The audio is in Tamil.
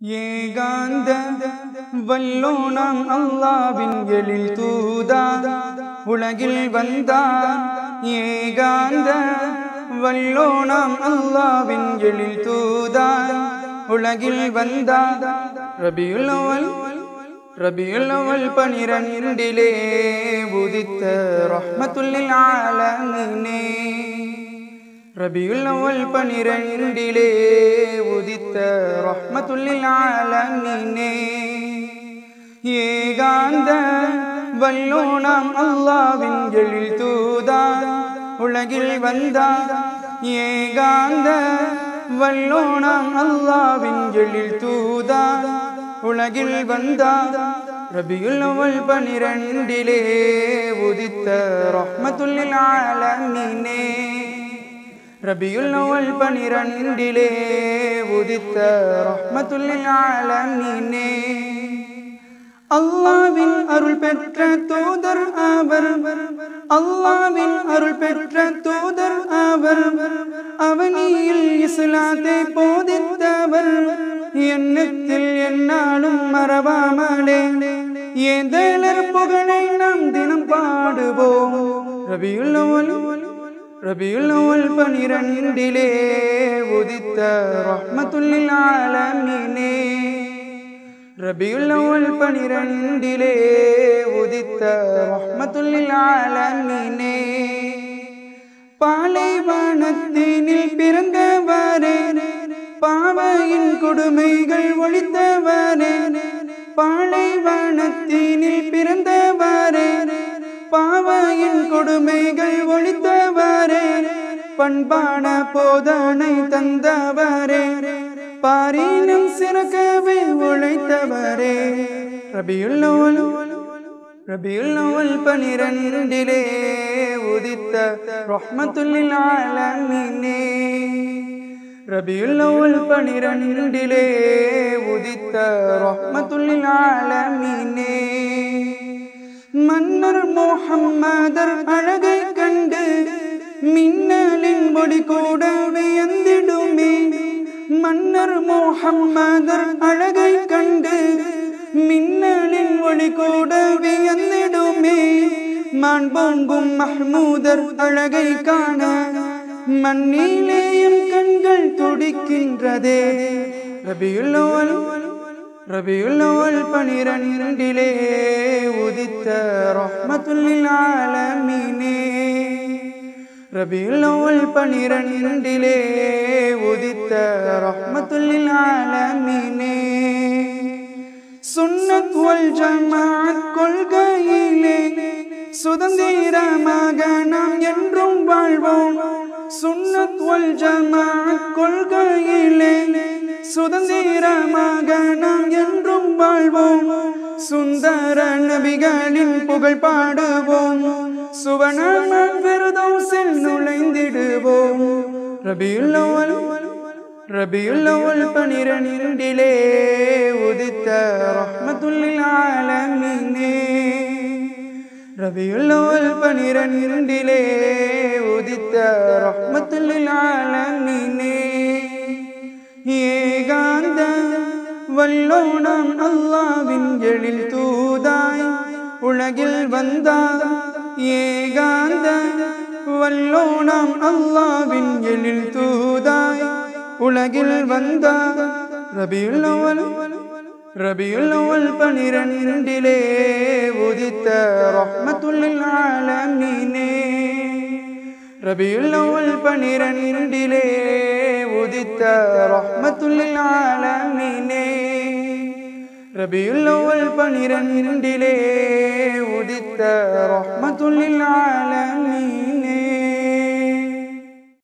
ஏகாந்த வல்லோனாம் அல்லாவின் எழில் தூதா உலகில் வந்தார் ஏகாந்த வல்லோனாம் அல்லாவின் எழில் தூதா உலகில் வந்தார் ரபியுல் அவல் ரபியுல் அவல் பனிரண்டிலே உதித்த ரஹ்மத்துல்லில் ஆலமீனே ரபியுல் அவல் பனிரண்டிலே உதித்த ரஹ்மத்துல்லில் ஆலமீனே ஏகாந்த வல்லோனாம் அல்லாவின் எழில் தூதா உலகில் வந்தார் ஏகாந்த வல்லோனாம் அல்லாவின் எழில் தூதா உலகில் வந்தார் ரபியுல் அவல் பனிரண்டிலே உதித்த ரஹ்மத்துல்லில் ஆலமீனே ரபியுல் அவல் பனிரண்டிலே உதித்த ரஹ்மத்துல்லில் ஆலமீனே அல்லாவின் அருள் பெற்ற தூதர் அவர் அல்லாவின் அருள் பெற்ற தூதர் அவர் அவனியில் இஸ்லாத்தை போதித்தவர் எண்ணத்தில் என்னாலும் மறவாமலே ஏதேலர் புகழை நாம் தினம் பாடுவோம் ரபியுல் அவல் ரபியுல் அவல் பனிரண்டிலே உதித்த ரஹ்மத்துல்லில் ஆலமீனே ரபியுல் அவல் பனிரண்டிலே உதித்த ரஹ்மத்துல்லில் ஆலமீனே பாலைவனத்தினில் பிறந்தவரே பாவையின் கொடுமைகள் ஒழித்தவரே பாலைவனத்தினில் பிறந்தவரே பாவையின் கொடுமைகள் ஒழித்தவரே பண்பான போதனை தந்தவரே பாரினும் சிறக்கவே உழைத்தவரே ரபியுல் அவல் ரபியுல் அவல் பனிரண்டிலே உதித்த ரஹ்மத்துல்லில் ஆலமீனே ரபியுல் அவல் பனிரண்டிலே உதித்த ரஹ்மத்துல்லில் ஆலமீனே மன்னர் முஹம்மதர் அழகை கண்டு மின்னலின் ஒளி கூட வியந்திடுமே மன்னர் முஹம்மதர் அழகை கண்டு மின்னலின் ஒளி கூட வியந்திடுமே மான் பொங்கும் மஹ்மூதர் அழகை காண மண்ணிலேயும் கண்கள் துடிக்கின்றதே ரபியுல் அவல் ரபியுல் அவல் பனிரண்டிலே உதித்த ரஹ்மத்துல்லில் ஆலமீனே ரபியுல் அவல் பனிரண்டிலே உதித்த ரஹ்மத்துல்லில் ஆலமீனே சுன்னத் வல் ஜமாத் கொள்கையிலே சுதந்திரமாக நாம் என்றும் வாழ்வோம் சுன்னத் வல் ஜமாத் கொள்கையிலே சுதந்திரமாக நாம் என்றும் வாழ்வோம் சுந்தர நபிகளின் புகழ் பாடுவோம் சுவனம விருதோசில் நுழைந்திடுவோம் ரபியுல் அவல் ரபியுல் அவல் பனிரண்டிலே உதித்த ரஹ்மத்துல்லில் ஆலமீனே ரபியுல் அவல் பனிரண்டிலே உதித்த ரஹ்மத்துல்லில் ஆலமீனே ஏகாந்த வல்லோனாம் அல்லாவின் எழில் தூதாய் உலகில் வந்தார் ஏகாந்த வல்லோனாம் அல்லாவின் எழில் தூதாய் உலகில் வந்தார் ரபியுல் அவல் ரபியுல் அவல் பனிரண்டிலே உதித்த ரஹ்மத்துல்லில் ஆலமீனே ரபியுல் அவல் பனிரண்டிலே உதித்த ரஹ்மத்துல்லில் ஆலமீனே ரபியுல் அவல் பனிரண்டிலே உதித்த ரஹ்மத்துல்லில் ஆலமீனே